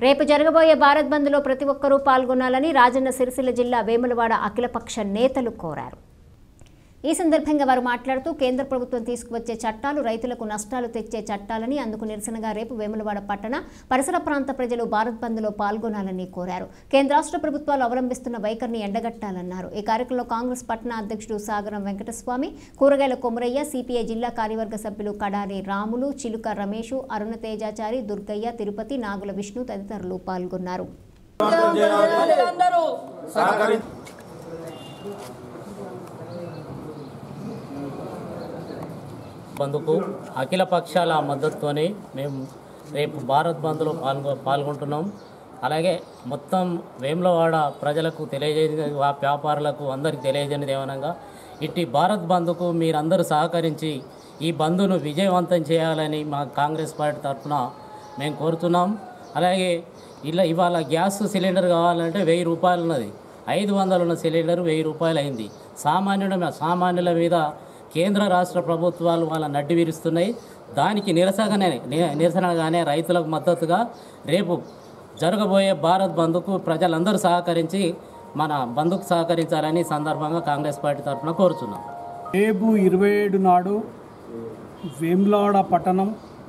రేపు జరగబోయే భారత్ బంద్లో ప్రతి ఒక్కరూ పాల్గొనాలని రాజన్న సిరిసిల్ల జిల్లా వేములవాడ అఖిలపక్ష నేతలు కోరారు ఈ సందర్భంగా వారు మాట్లాడుతూ కేంద్ర ప్రభుత్వం తీసుకువచ్చే చట్టాలు రైతులకు నష్టాలు తెచ్చే చట్టాలని అందుకు నిరసనగా రేపు వేములవాడ పట్టణ పరిసర ప్రాంత ప్రజలు భారత్ బంద్లో పాల్గొనాలని కోరారు కేంద్ర రాష్ట్ర ప్రభుత్వాలు అవలంబిస్తున్న వైఖరిని ఎండగట్టాలన్నారు ఈ కార్యక్రమంలో కాంగ్రెస్ పట్టణ అధ్యక్షుడు సాగరం వెంకటస్వామి కూరగాయల కొమరయ్య సిపిఐ జిల్లా కార్యవర్గ సభ్యులు కడారి రాములు చిలుక రమేష్ అరుణ తేజాచారి దుర్గయ్య తిరుపతి నాగుల విష్ణు తదితరులు పాల్గొన్నారు బంధుకు అఖిల పక్షాల మద్దతుతోని మేము రేపు భారత్ బంద్లో పాల్గొ పాల్గొంటున్నాం అలాగే మొత్తం వేములవాడ ప్రజలకు తెలియజేయని వా- వ్యాపారులకు అందరికీ తెలియజేయనిది ఏమనగా ఇట్టి భారత్ బంద్కు మీరందరూ సహకరించి ఈ బంద్ను విజయవంతం చేయాలని మా కాంగ్రెస్ పార్టీ తరఫున మేము కోరుతున్నాం అలాగే ఇలా ఇవాళ గ్యాస్ సిలిండర్ కావాలంటే వెయ్యి రూపాయలు ఉన్నది ఐదు వందలు ఉన్న సిలిండర్ వెయ్యి రూపాయలు అయింది సామాన్యుల సామాన్యుల మీద కేంద్ర రాష్ట్ర ప్రభుత్వాలు వాళ్ళ నడ్డి విరుస్తున్నాయి దానికి నిరసనగానే ని- నిరసనగానే రైతులకు మద్దతుగా రేపు జరగబోయే భారత్ బంద్కు ప్రజలందరూ సహకరించి మన బంద్కు సహకరించాలని ఈ సందర్భంగా కాంగ్రెస్ పార్టీ తరఫున కోరుచున్నాం రేపు ఇరవై ఏడు నాడు వేములవాడ పట్టణం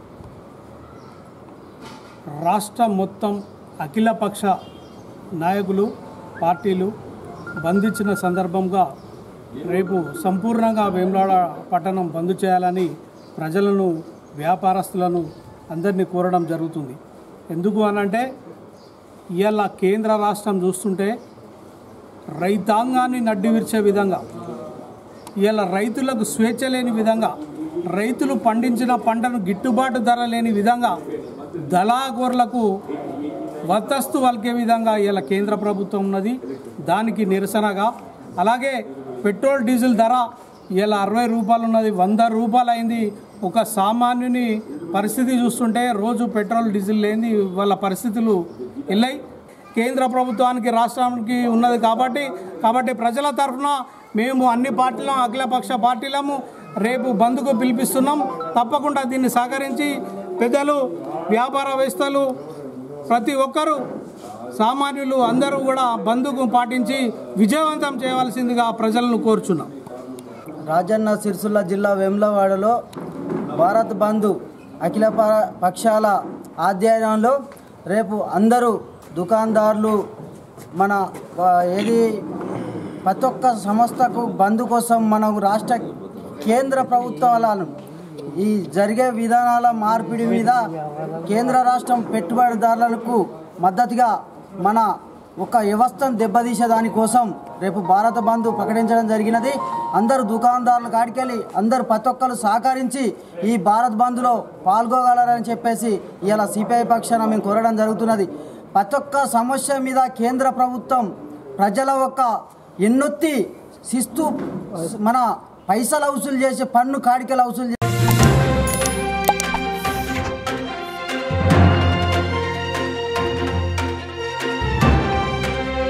రాష్ట్ర మొత్తం అఖిలపక్ష నాయకులు పార్టీలు బంధించిన సందర్భంగా రేపు సంపూర్ణంగా వేములవాడ పట్టణం బంద్ చేయాలని ప్రజలను వ్యాపారస్తులను అందరినీ కోరడం జరుగుతుంది ఎందుకు అనంటే ఇవాళ కేంద్ర రాష్ట్రం చూస్తుంటే రైతాంగాన్ని నడ్డి విరిచే విధంగా ఇలా రైతులకు స్వేచ్ఛ లేని విధంగా రైతులు పండించిన పంటను గిట్టుబాటు ధర లేని విధంగా దళాగోర్లకు వద్దస్తు వలికే విధంగా ఇలా కేంద్ర ప్రభుత్వం ఉన్నది దానికి నిరసనగా అలాగే పెట్రోల్ డీజిల్ ధర ఇలా అరవై రూపాయలు ఉన్నది వంద రూపాయలు అయింది ఒక సామాన్యుని పరిస్థితి చూస్తుంటే రోజు పెట్రోల్ డీజిల్ లేని వాళ్ళ పరిస్థితులు వెళ్ళాయి కేంద్ర ప్రభుత్వానికి రాష్ట్రానికి ఉన్నది కాబట్టి కాబట్టి ప్రజల తరఫున మేము అన్ని పార్టీలం అఖిలపక్ష పార్టీలము రేపు బంద్కు పిలిపిస్తున్నాం తప్పకుండా దీన్ని సహకరించి పెద్దలు వ్యాపారవేత్తలు ప్రతి ఒక్కరూ సామాన్యులు అందరూ కూడా బంద్కు పాటించి విజయవంతం చేయవలసిందిగా ప్రజలను కోరుచున్నాం రాజన్న సిరిసిల్ల జిల్లా వేములవాడలో భారత్ బంధు అఖిల ప- పక్షాల ఆధ్వర్యంలో రేపు అందరూ దుకాణదారులు మన ఆ, ఏది ప్రతి ఒక్క సంస్థకు బంధు కోసం మన రాష్ట్ర కేంద్ర ప్రభుత్వాలను ఈ జరిగే విధానాల మార్పిడి మీద కేంద్ర రాష్ట్రం పెట్టుబడిదారులకు మద్దతుగా మన ఒక వ్యవస్థను దెబ్బతీసే దానికోసం రేపు భారత బంధు ప్రకటించడం జరిగినది అందరూ దుకాణదారుల కాడికెళ్ళి అందరూ ప్రతి ఒక్కరు సహకరించి ఈ భారత్ బంద్లో పాల్గొగలరని చెప్పేసి ఇలా సిపిఐ పక్షాన మేము కోరడం జరుగుతున్నది ప్రతి ఒక్క సమస్య మీద కేంద్ర ప్రభుత్వం ప్రజల యొక్క ఎన్నొత్తి శిస్తు మన పైసలు వసూలు చేసి పన్ను కాడికలు వసూలు